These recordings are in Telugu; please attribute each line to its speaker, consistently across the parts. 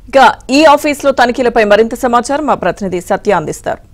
Speaker 1: ఇక ఈ ఆఫీసులో తనిఖీలపై మరింత సమాచారం మా ప్రతినిధి సత్య అందిస్తారు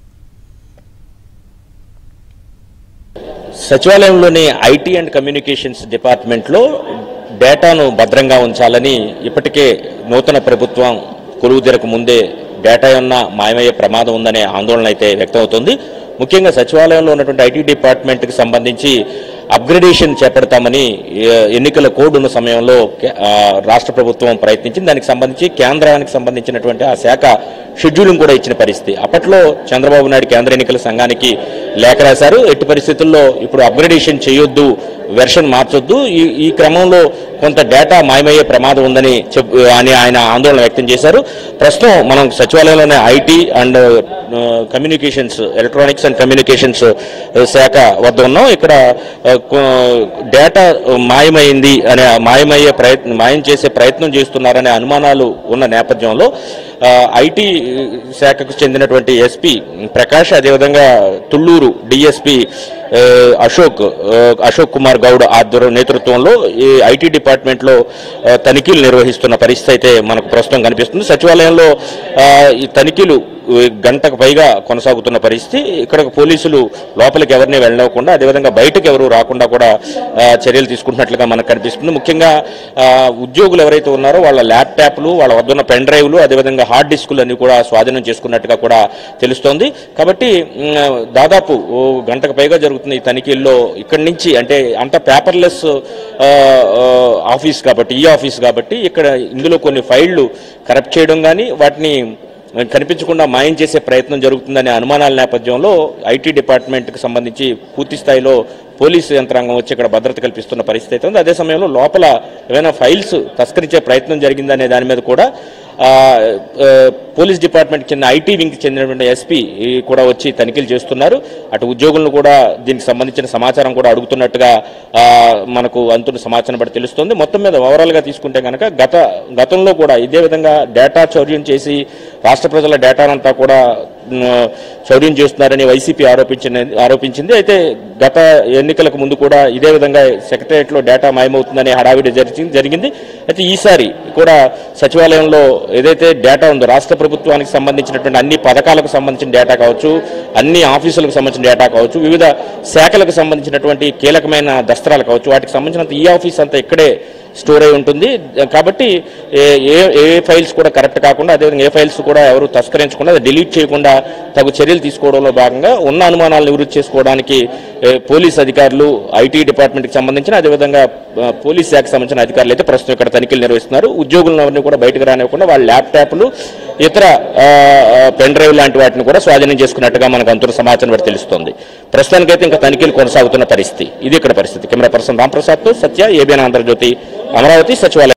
Speaker 2: సచివాలయంలోని ఐటీ అండ్ కమ్యూనికేషన్స్ డిపార్ట్మెంట్లో డేటాను భద్రంగా ఉంచాలని ఇప్పటికే నూతన ప్రభుత్వం కొలువుదీరకు ముందే డేటా ఉన్న మాయమయ్యే ప్రమాదం ఉందనే ఆందోళన అయితే వ్యక్తమవుతుంది ముఖ్యంగా సచివాలయంలో ఉన్నటువంటి ఐటీ డిపార్ట్మెంట్కి సంబంధించి అప్గ్రేడేషన్ చేపడతామని ఏ, ఎన్నికల కోడ్ ఉన్న సమయంలో కే- ఆ, రాష్ట్ర ప్రభుత్వం ప్రయత్నించింది దానికి సంబంధించి కేంద్రానికి సంబంధించినటువంటి ఆ శాఖ షెడ్యూలింగ్ కూడా ఇచ్చిన పరిస్థితి అప్పట్లో చంద్రబాబు నాయుడు కేంద్ర ఎన్నికల సంఘానికి లేఖ రాశారు ఎట్టి పరిస్థితుల్లో ఇప్పుడు అప్గ్రేడేషన్ చేయొద్దు వెర్షన్ మార్చొద్దు ఈ ఈ క్రమంలో కొంత డేటా మాయమయ్యే ప్రమాదం ఉందని చెప్ అని ఆయన ఆందోళన వ్యక్తం చేశారు ప్రస్తుతం మనం సచివాలయంలోనే IT and communications electronics and communications శాఖ వద్ద ఉన్నాం ఇక్కడ ఆ, కొ- డేటా మాయమైంది అనే మాయమయ్యే ప్రయత్నం మాయం చేసే ప్రయత్నం చేస్తున్నారనే అనుమానాలు ఉన్న నేపథ్యంలో ఆ, ఐటీ శాఖకు చెందినటువంటి ఎస్పీ ప్రకాష్ అదేవిధంగా తుళ్ళూరు డిఎస్పీ ఆ, అశోక్ ఆ, అశోక్ కుమార్ గౌడ్ ఆధ్వర్యం నేతృత్వంలో ఈ ఐటీ డిపార్ట్మెంట్లో ఆ, తనిఖీలు నిర్వహిస్తున్న పరిస్థితి అయితే మనకు ప్రస్తుతం కనిపిస్తుంది సచివాలయంలో ఆ, ఈ తనిఖీలు ఆ, గంటకు పైగా కొనసాగుతున్న పరిస్థితి ఇక్కడ పోలీసులు లోపలికి ఎవరిని వెళ్ళనివ్వకుండా అదేవిధంగా బయటకు ఎవరు రాకుండా కూడా ఆ, చర్యలు తీసుకుంటున్నట్లుగా మనకు కనిపిస్తుంది ముఖ్యంగా ఆ, ఉద్యోగులు ఎవరైతే ఉన్నారో వాళ్ళ ల్యాప్టాప్లు వాళ్ళ వద్ద ఉన్న పెన్ డ్రైవ్లు అదేవిధంగా హార్డ్ డిస్కులు అన్ని కూడా స్వాధీనం చేసుకున్నట్టుగా కూడా తెలుస్తోంది కాబట్టి మ్, దాదాపు ఓ గంటకు పైగా జరుగుతున్న ఈ తనిఖీల్లో ఇక్కడి నుంచి అంటే అంత పేపర్లెస్ ఆఫీస్ కాబట్టి ఈ ఆఫీస్ కాబట్టి ఇక్కడ ఇందులో కొన్ని ఫైళ్లు కరప్ట్ చేయడం కానీ వాటిని కనిపించకుండా మాయం చేసే ప్రయత్నం జరుగుతుందనే అనుమానాల నేపథ్యంలో ఐటీ డిపార్ట్మెంట్కి సంబంధించి పూర్తి స్థాయిలో పోలీసు యంత్రాంగం వచ్చి ఇక్కడ భద్రత కల్పిస్తున్న పరిస్థితి అయితే ఉంది అదే సమయంలో లోపల ఏమైనా ఫైల్స్ తస్కరించే ప్రయత్నం జరిగిందనే దాని మీద కూడా ఆ, ఆ, పోలీస్ డిపార్ట్మెంట్కి చెందిన ఐటీ వింగ్కి చెందినటువంటి ఎస్పీ కూడా వచ్చి తనిఖీలు చేస్తున్నారు అటు ఉద్యోగులను కూడా దీనికి సంబంధించిన సమాచారం కూడా అడుగుతున్నట్టుగా ఆ, మనకు అంతున్న సమాచారం బట్టి తెలుస్తుంది మొత్తం మీద ఓవరాల్గా తీసుకుంటే కనుక గత గతంలో కూడా ఇదే విధంగా డేటా చౌర్యం చేసి రాష్ట్ర ప్రజల డేటానంతా కూడా మ్, చౌర్యం చేస్తున్నారని వైసీపీ ఆరోపించిన ఆరోపించింది అయితే గత ఎన్నికలకు ముందు కూడా ఇదే విధంగా సెక్రటరియట్లో డేటా మాయమవుతుందని హడావిడి జరిగింది జరిగింది అయితే ఈసారి కూడా సచివాలయంలో ఏదైతే డేటా ఉందో రాష్ట్ర ప్రభుత్వానికి సంబంధించినటువంటి అన్ని పథకాలకు సంబంధించిన డేటా కావచ్చు అన్ని ఆఫీసులకు సంబంధించిన డేటా కావచ్చు వివిధ శాఖలకు సంబంధించినటువంటి కీలకమైన దస్త్రాలు కావచ్చు వాటికి సంబంధించినంత ఈ ఆఫీస్ అంతా ఇక్కడే స్టోర్ అయి ఉంటుంది కాబట్టి ఏ- ఏ ఏ ఫైల్స్ కూడా కరెక్ట్ కాకుండా అదేవిధంగా ఏ ఫైల్స్ కూడా ఎవరు తస్కరించకుండా డిలీట్ చేయకుండా తగు చర్యలు తీసుకోవడంలో భాగంగా ఉన్న అనుమానాలు నివృత్తి చేసుకోవడానికి ఏ, పోలీస్ అధికారులు ఐటీ డిపార్ట్మెంట్కి సంబంధించిన అదేవిధంగా ఆ, పోలీస్ శాఖకు సంబంధించిన అధికారులు అయితే ప్రస్తుతం ఇక్కడ తనిఖీలు నిర్వహిస్తున్నారు ఉద్యోగులను ఎవరిని కూడా బయటకు రానివ్వకుండా వాళ్ళ ల్యాప్టాప్లు ఇతర ఆ, ఆ, పెన్ డ్రైవ్ లాంటి వాటిని కూడా స్వాధీనం చేసుకున్నట్టుగా మనకు అంతున్న సమాచారం బట్టి తెలుస్తోంది ప్రస్తుతానికైతే ఇంకా తనిఖీలు కొనసాగుతున్న పరిస్థితి ఇది ఇక్కడ పరిస్థితి కెమెరా పర్సన్ రాంప్రసాద్తో సత్య ఏబిఎన్ ఆంధ్రజ్యోతి అమరావతి సచివాలయం